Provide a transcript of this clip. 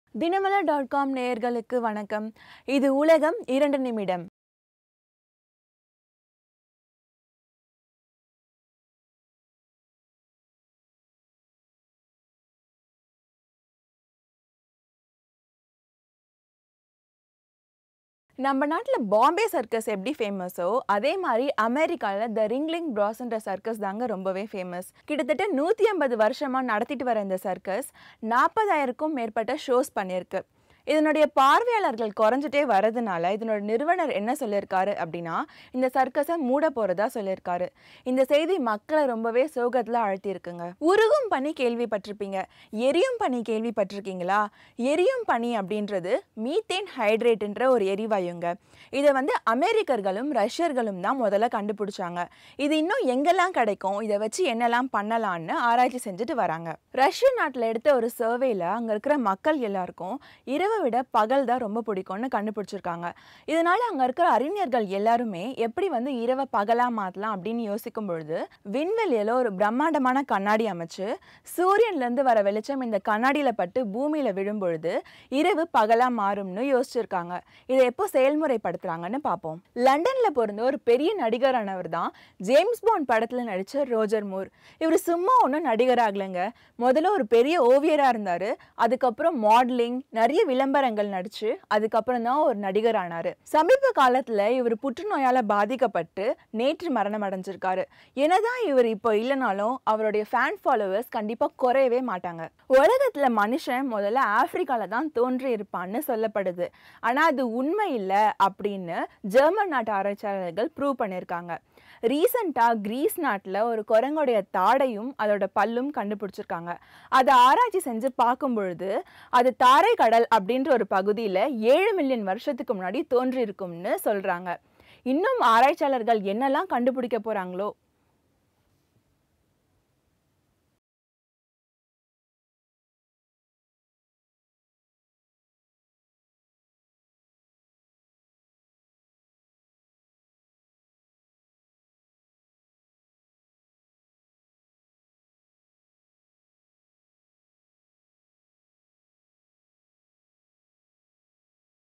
Dinamalar dot com நேயர்களுக்கு வணக்கம் இது உலகம் இரண்டு நிமிடம் நம்ம நாட்டில் பாம்பே சர்க்கஸ் எப்படி ஃபேமஸோ அதே மாதிரி அமெரிக்காவில் த ரிங்லிங் ப்ராஸ்ன்ற சர்க்கஸ் தாங்க ரொம்பவே ஃபேமஸ் கிட்டத்தட்ட நூற்றி ஐம்பது வருஷமாக நடத்திட்டு வர இந்த சர்க்கஸ் நாற்பதாயிரக்கும் மேற்பட்ட ஷோஸ் பண்ணியிருக்கு இதனுடைய பார்வையாளர்கள் குறைஞ்சிட்டே வரதுனால இதனோட நிறுவனர் என்ன சொல்லியிருக்காரு அப்படின்னா இந்த சர்க்கஸை மூட போகிறதா சொல்லியிருக்காரு இந்த செய்தி மக்களை ரொம்பவே சோகத்தில் அழுத்தியிருக்குங்க உருகும் பனி கேள்விப்பட்டிருப்பீங்க எரியும் பனி கேள்விப்பட்டிருக்கீங்களா எரியும் பனி அப்படின்றது மீத்தேன் ஹைட்ரேட்ன்ற ஒரு எரிவாயுங்க இதை வந்து அமெரிக்கர்களும் ரஷ்யர்களும் தான் முதல்ல கண்டுபிடிச்சாங்க இது இன்னும் எங்கெல்லாம் கிடைக்கும் இதை வச்சு என்னெல்லாம் பண்ணலான்னு ஆராய்ச்சி செஞ்சுட்டு வராங்க ரஷ்ய நாட்டில் எடுத்த ஒரு சர்வேல அங்கே இருக்கிற மக்கள் எல்லாருக்கும் இரவை விட பகல் தான் ரொம்ப பிடிக்கும்னு கண்டுபிடிச்சிருக்காங்க இதனால அங்கே இருக்கிற அறிஞர்கள் எல்லாருமே எப்படி வந்து இரவை பகலாக மாற்றலாம் அப்படின்னு யோசிக்கும் பொழுது விண்வெளியில் ஒரு பிரம்மாண்டமான கண்ணாடி அமைச்சு சூரியன்லேருந்து வர வெளிச்சம் இந்த கண்ணாடியில் பட்டு பூமியில் விழும் பொழுது இரவு பகலாக மாறும்னு யோசிச்சிருக்காங்க இதை எப்போ செயல்முறைப்படுத்துறாங்கன்னு பார்ப்போம் லண்டனில் பிறந்த ஒரு பெரிய நடிகரானவர் தான் ஜேம்ஸ் பாண்ட் படத்தில் நடித்த ரோஜர் மூர் இவர் சும்மா ஒன்றும் நடிகர் ஆகலைங்க முதல்ல ஒரு பெரிய ஓவியராக இருந்தார் அதுக்கப்புறம் மாடலிங் நிறைய விளம்பரங்கள் நடிச்சு அதுக்கப்புறம் தான் ஒரு நடிகர் ஆனார் சமீப காலத்தில் இவர் புற்றுநோயால் பாதிக்கப்பட்டு நேற்று மரணம் அடைஞ்சிருக்காரு என்னதான் இவர் இப்போ இல்லைனாலும் அவருடைய ஃபேன் ஃபாலோவர்ஸ் கண்டிப்பாக குறையவே மாட்டாங்க உலகத்தில் மனுஷன் முதல்ல ஆப்பிரிக்காவில் தான் தோன்றி இருப்பான்னு சொல்லப்படுது ஆனால் அது உண்மை இல்லை அப்படின்னு ஜெர்மன் நாட்டு ஆராய்ச்சியாளர்கள் ப்ரூவ் பண்ணியிருக்காங்க ரீசண்டாக கிரீஸ் நாட்டில் ஒரு குரங்குடைய தாடையும் அதோட பல்லும் கண்டுபிடிச்சிருக்காங்க அதை ஆராய்ச்சி செஞ்சு பார்க்கும் பொழுது அது தாரை கடல் அப்படின்ற ஒரு பகுதியில் ஏழு மில்லியன் வருஷத்துக்கு முன்னாடி தோன்றியிருக்கும்னு சொல்கிறாங்க இன்னும் ஆராய்ச்சியாளர்கள் என்னெல்லாம் கண்டுபிடிக்க போகிறாங்களோ